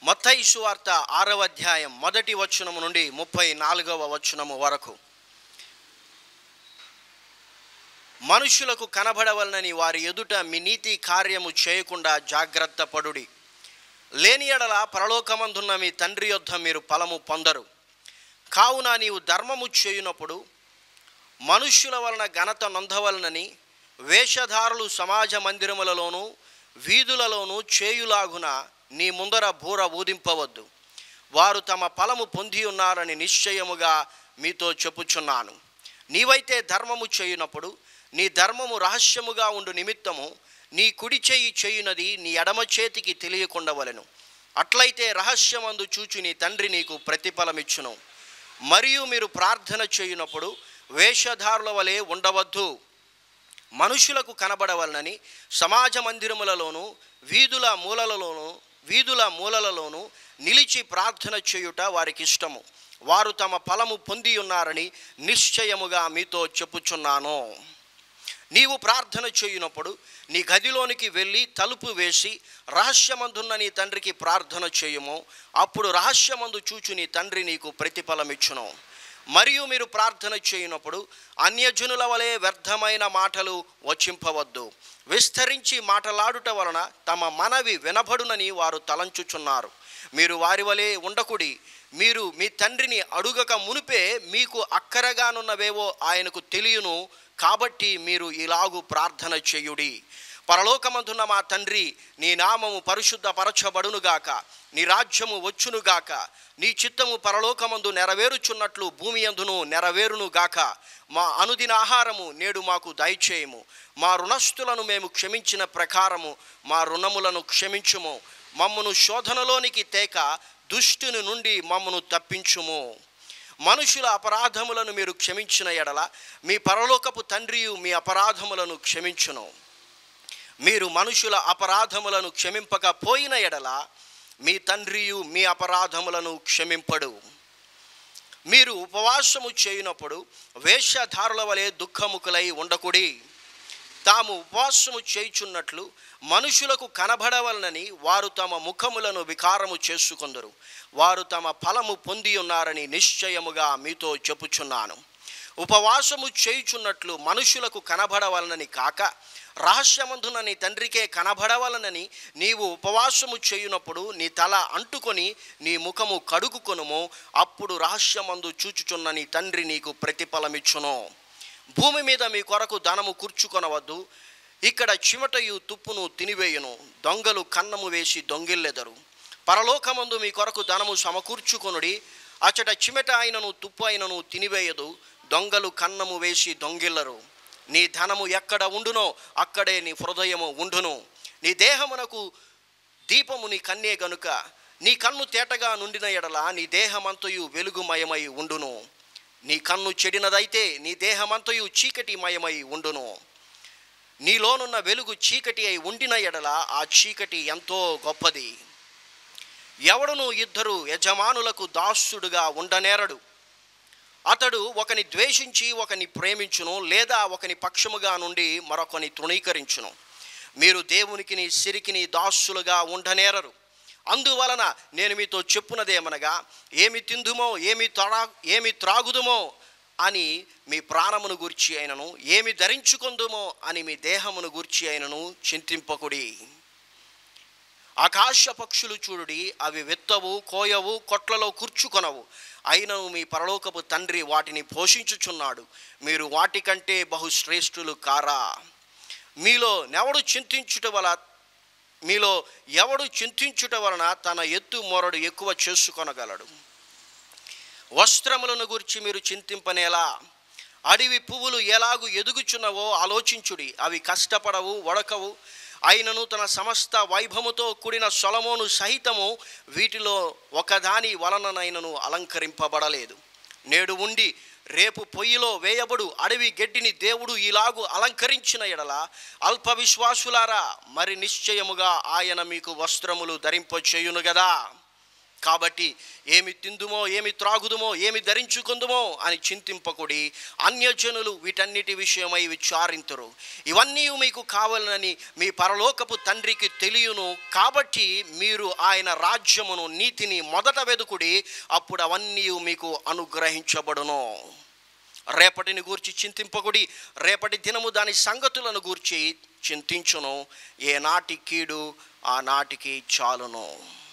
మత్తయి సువార్త ఆరవ అధ్యాయం మొదటి వచనము నుండి ముప్పై నాలుగవ వచనము వరకు మనుషులకు కనబడవలనని వారి ఎదుట మీ నీతి కార్యము చేయకుండా జాగ్రత్త పడుడి లేని ఎడల పరలోకమందున్న మీ తండ్రి యొద్ద మీరు ఫలము పొందరు కావున నీవు ధర్మము చేయునప్పుడు మనుష్యుల వలన ఘనత నొందవలనని వేషధారులు సమాజ మందిరములలోనూ వీధులలోనూ చేయులాగున నీ ముందర బూర ఊదింపవద్దు వారు తమ ఫలము పొంది ఉన్నారని నిశ్చయముగా మీతో చెప్పుచున్నాను నీవైతే ధర్మము చేయునప్పుడు నీ ధర్మము రహస్యముగా ఉండు నిమిత్తము నీ కుడి చేయి చేయునది నీ ఎడమ చేతికి తెలియకుండవలెను అట్లయితే రహస్యమందు చూచి నీ తండ్రి నీకు ప్రతిఫలమిచ్చును మరియు మీరు ప్రార్థన చేయునప్పుడు వేషధారుల వలె ఉండవద్దు మనుషులకు కనబడవలనని సమాజ మందిరములలోను వీధుల మూలలలోను వీధుల మూలలలోను నిలిచి ప్రార్థన చేయుట వారికి ఇష్టము వారు తమ ఫలము పొంది ఉన్నారని నిశ్చయముగా మీతో చెప్పుచున్నాను నీవు ప్రార్థన చేయునప్పుడు నీ గదిలోనికి వెళ్ళి తలుపు వేసి రహస్యమందున్న నీ తండ్రికి ప్రార్థన చేయుము అప్పుడు రహస్యమందు చూచు నీ తండ్రి నీకు ప్రతిఫలమిచ్చును మరియు మీరు ప్రార్థన చేయునప్పుడు అన్యజనుల వలె వ్యర్థమైన మాటలు వచింపవద్దు విస్తరించి మాటలాడుట వలన తమ మనవి వినబడునని వారు తలంచుచున్నారు మీరు వారి వలె ఉండకుడి మీరు మీ తండ్రిని అడుగక మునిపే మీకు అక్కరగానున్నవేవో ఆయనకు తెలియను కాబట్టి మీరు ఇలాగు ప్రార్థన చేయుడి పరలోకమందున్న మా తండ్రి నీ నామము పరిశుద్ధపరచబడునుగాక నీ రాజ్యము వచ్చునుగాక నీ చిత్తము పరలోకమందు నెరవేరుచున్నట్లు భూమి అందును నెరవేరునుగాక మా అనుదిన ఆహారము నేడు మాకు దయచేయము మా రుణస్థులను మేము క్షమించిన ప్రకారము మా రుణములను క్షమించుము మమ్మను శోధనలోనికి తేక దుష్టుని నుండి మమ్మను తప్పించుము మనుషుల అపరాధములను మీరు క్షమించిన ఎడల మీ పరలోకపు తండ్రియు మీ అపరాధములను క్షమించును మీరు మనుషుల అపరాధములను క్షమింపకపోయిన ఎడల మీ తండ్రియు మీ అపరాధములను క్షమింపడు మీరు ఉపవాసము చేయునప్పుడు వేషధారుల వలె దుఃఖముకులై ఉండకుడి తాము ఉపవాసము చేయుచున్నట్లు మనుషులకు కనబడవలనని వారు తమ ముఖములను వికారము చేసుకొందరు వారు తమ ఫలము పొంది ఉన్నారని నిశ్చయముగా మీతో చెప్పుచున్నాను ఉపవాసము చేయుచున్నట్లు మనుషులకు కనబడవలనని కాక రహస్యమందున నీ తండ్రికే కనబడవలనని నీవు ఉపవాసము చేయునప్పుడు నీ తల అంటుకొని నీ ముఖము కడుగుకొనుము అప్పుడు రహస్యమందు చూచుచున్న నీ తండ్రి నీకు ప్రతిఫలమిచ్చును భూమి మీద మీ కొరకు ధనము కూర్చుకొనవద్దు ఇక్కడ చిమటయు తుప్పును తినివేయును దొంగలు కన్నము వేసి దొంగిల్లెదరు పరలోకమందు మీ కొరకు ధనము సమకూర్చుకొనుడి అచట చిమెట అయినను తుప్పు అయినను తినివేయదు దొంగలు కన్నము వేసి దొంగిల్లరు నీ ధనము ఎక్కడ ఉండునో అక్కడే నీ హృదయము ఉండును నీ దేహమునకు దీపము నీ కన్నే గనుక నీ కన్ను తేటగా నుండిన ఎడల నీ దేహమంతయు వెలుగుమయమై ఉండును నీ కన్ను చెడినదైతే నీ దేహమంతయు చీకటిమయమై ఉండును నీలోనున్న వెలుగు చీకటి అయి ఉండిన ఎడల ఆ చీకటి ఎంతో గొప్పది ఎవడును ఇద్దరు యజమానులకు దాసుడుగా ఉండనేరడు అతడు ఒకని ద్వేషించి ఒకని ప్రేమించును లేదా ఒకని పక్షముగా నుండి మరొకని తృణీకరించును మీరు దేవునికిని సిరికిని దాసులుగా ఉండనేరరు అందువలన నేను మీతో చెప్పునదేమనగా ఏమి తిందుమో ఏమి త్రా ఏమి త్రాగుదుమో అని మీ ప్రాణమును గూర్చి అయినను ఏమి ధరించుకుందుమో అని మీ దేహమును గూర్చి అయినను చింతింపకుడి ఆకాశ పక్షులు చూడుడి అవి వెత్తవు కోయవు కొట్లలో కూర్చుకొనవు అయినను మీ పరలోకపు తండ్రి వాటిని పోషించుచున్నాడు మీరు వాటికంటే బహుశ్రేష్ఠులు కారా మీలో నెవడు చింతించుట వల మీలో ఎవడు చింతించుట వలన తన ఎత్తు మొరడు ఎక్కువ చేసుకొనగలడు వస్త్రములను గురించి మీరు చింతింపనేలా అడవి పువ్వులు ఎలాగు ఎదుగుచున్నవో ఆలోచించుడి అవి కష్టపడవు వడకవు అయినను తన సమస్త వైభవముతో కూడిన సొలమోను సహితము వీటిలో ఒకదాని వలననైనను అలంకరింపబడలేదు నేడు ఉండి రేపు పొయ్యిలో వేయబడు అడవి గడ్డిని దేవుడు ఇలాగు అలంకరించిన ఎడల అల్ప విశ్వాసులారా మరి నిశ్చయముగా ఆయన మీకు వస్త్రములు ధరింపచేయును గదా కాబట్టి ఏమి తిందుమో ఏమి త్రాగుదుమో ఏమి ధరించుకుందుమో అని చింతింపకుడి అన్యజనులు వీటన్నిటి విషయమై విచారింతురు ఇవన్నీ మీకు కావాలని మీ పరలోకపు తండ్రికి తెలియను కాబట్టి మీరు ఆయన రాజ్యమును నీతిని మొదట వెదుకుడి అప్పుడు అవన్నీ మీకు అనుగ్రహించబడును రేపటిని గూర్చి చింతింపకుడి రేపటి దినము దాని సంగతులను గూర్చి చింతించును ఏ నాటి కీడు ఆ నాటికి చాలును